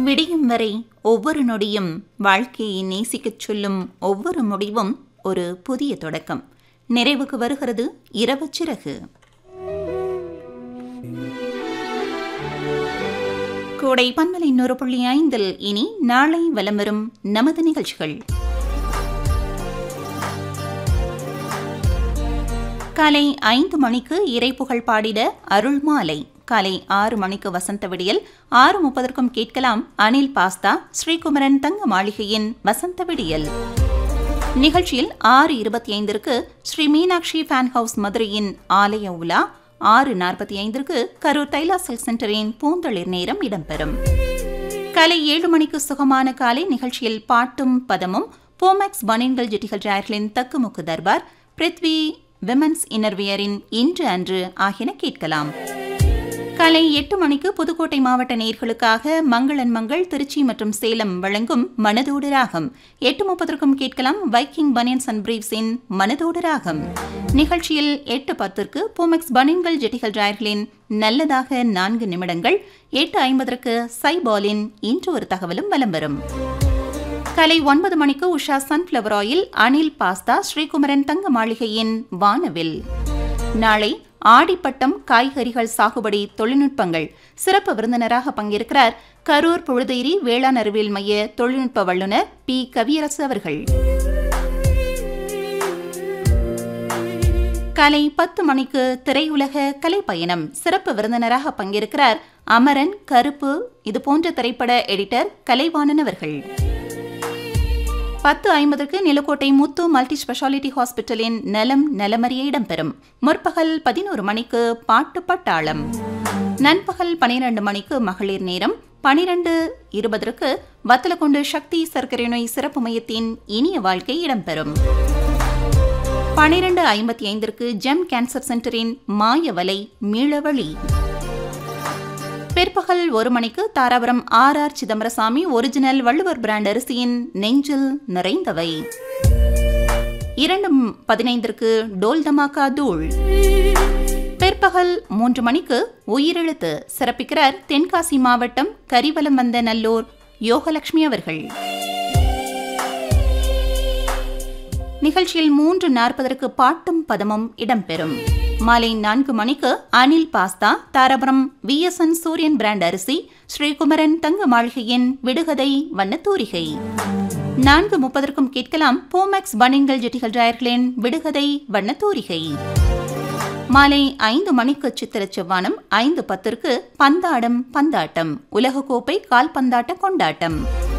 விடியும் வரை ஒவ்வொரு நொடியும் வாழ்க்கையை நேசிக்கச் சொல்லும் ஒவ்வொரு முடிவும் ஒரு புதிய தொடக்கம் நிறைவுக்கு வருகிறது இரவு சிறகு கோடை பன்மலை நூறு புள்ளி ஐந்தில் இனி நாளை வலம் வரும் நமது நிகழ்ச்சிகள் காலை ஐந்து மணிக்கு இறைப்புகழ் பாடிட அருள் மாலை காலை ஆறு மணிக்கு வசந்த விடியல் ஆறு முப்பதற்கும் கேட்கலாம் அனில் பாஸ்தா ஸ்ரீகுமரன் தங்க மாளிகையின் வசந்த விடியல் நிகழ்ச்சியில் ஆறு இருபத்தி ஐந்திற்கு ஸ்ரீ மீனாட்சி ஃபேன் ஹவுஸ் மதுரையின் ஆலய உலா ஆறு நாற்பத்தி ஐந்திற்கு கரூர் தைலா செல் சென்டரின் பூந்தளிர் நேரம் இடம்பெறும் காலை ஏழு மணிக்கு சுகமான காலை நிகழ்ச்சியில் பாட்டும் பதமும் போமேக்ஸ் பனியன்கள் ஜெட்டிகள் ஜாயர்களின் தக்குமுக்கு தர்பார் பிரித்வி விமன்ஸ் இன்னர்வியரின் இன்று அன்று ஆகியன கேட்கலாம் காலை எட்டு மணிக்கு புதுக்கோட்டை மாவட்ட நேர்களுக்காக மங்களன் மங்கள் திருச்சி மற்றும் சேலம் வழங்கும் மனதோடு ராகம் எட்டு முப்பதற்கும் கேட்கலாம் வைக்கிங் பனியன்ஸ் அண்ட் பிரீவ்ஸின் மனதோடு ராகம் நிகழ்ச்சியில் எட்டு பத்திற்கு பூமெக்ஸ் பனியன்கள் ஜெட்டிகள் டிராயர்களின் நல்லதாக நான்கு நிமிடங்கள் எட்டு ஐம்பதற்கு சைபாலின் இன்று ஒரு தகவலும் வலம் வரும் காலை ஒன்பது மணிக்கு Usha sunflower oil Anil pasta Srikumaran தங்க மாளிகையின் வானவில் நாளை ஆடிப்பட்டம் காய்கறிகள் சாகுபடி தொழில்நுட்பங்கள் சிறப்பு விருந்தினராக பங்கேற்கிறார் கரூர் பொழுதேரி வேளாண் அறிவியல் மைய தொழில்நுட்ப வல்லுநர் பி கவியரசு அவர்கள் காலை பத்து மணிக்கு திரையுலக கலைப்பயணம் சிறப்பு விருந்தினராக பங்கேற்கிறார் அமரன் கருப்பு இது போன்ற திரைப்பட எடிட்டர் கலைவாணன் அவர்கள் பத்து ஐம்பதுக்கு நிலக்கோட்டை முத்து மல்டி ஸ்பெஷாலிட்டி ஹாஸ்பிட்டலின் நலம் நலமறிய இடம்பெறும் முற்பகல் பதினோரு மணிக்கு பாட்டு பட்டாளம் நண்பகல் பனிரெண்டு மணிக்கு மகளிர் நேரம் பனிரெண்டு இருபதற்கு வத்தலக்குண்டு சக்தி சர்க்கரை நோய் சிறப்பு மையத்தின் இனிய வாழ்க்கை இடம்பெறும் பனிரெண்டு ஐம்பத்தி ஐந்திற்கு ஜெம் கேன்சர் சென்டரின் மாயவலை மீளவழி பிற்பகல் ஒரு மணிக்கு Dharapuram R R Chidambarasamy original Valluvar brand அரிசியின் நெஞ்சில் நிறைந்தவை இரண்டு பதினைந்திற்கு டோல் தமாக்கா தூள் பிற்பகல் மூன்று மணிக்கு உயிரெழுத்து சிறப்பிக்கிறார் தென்காசி மாவட்டம் கரிவலம் வந்த நல்லூர் யோகலட்சுமி அவர்கள் நிகழ்ச்சியில் மூன்று நாற்பதற்கு பாட்டும் பதமும் இடம்பெறும் மாலை நான்கு மணிக்கு Anil pasta Dharapuram VSN Suriyan brand அரிசி ஸ்ரீகுமரன் தங்க மாளிகையின் விடுகதை வண்ணத்தூரிகை நான்கு முப்பதற்கும் கேட்கலாம் போமேக்ஸ் பனின்கள் ஜெட்டிகள் ஜாயர்களின் விடுகதை வண்ணத்தூரிகை மாலை ஐந்து மணிக்கு சித்திர செவ்வானம் ஐந்து பத்திற்கு பந்தாடம் பந்தாட்டம் உலகக்கோப்பை கால்பந்தாட்ட கொண்டாட்டம்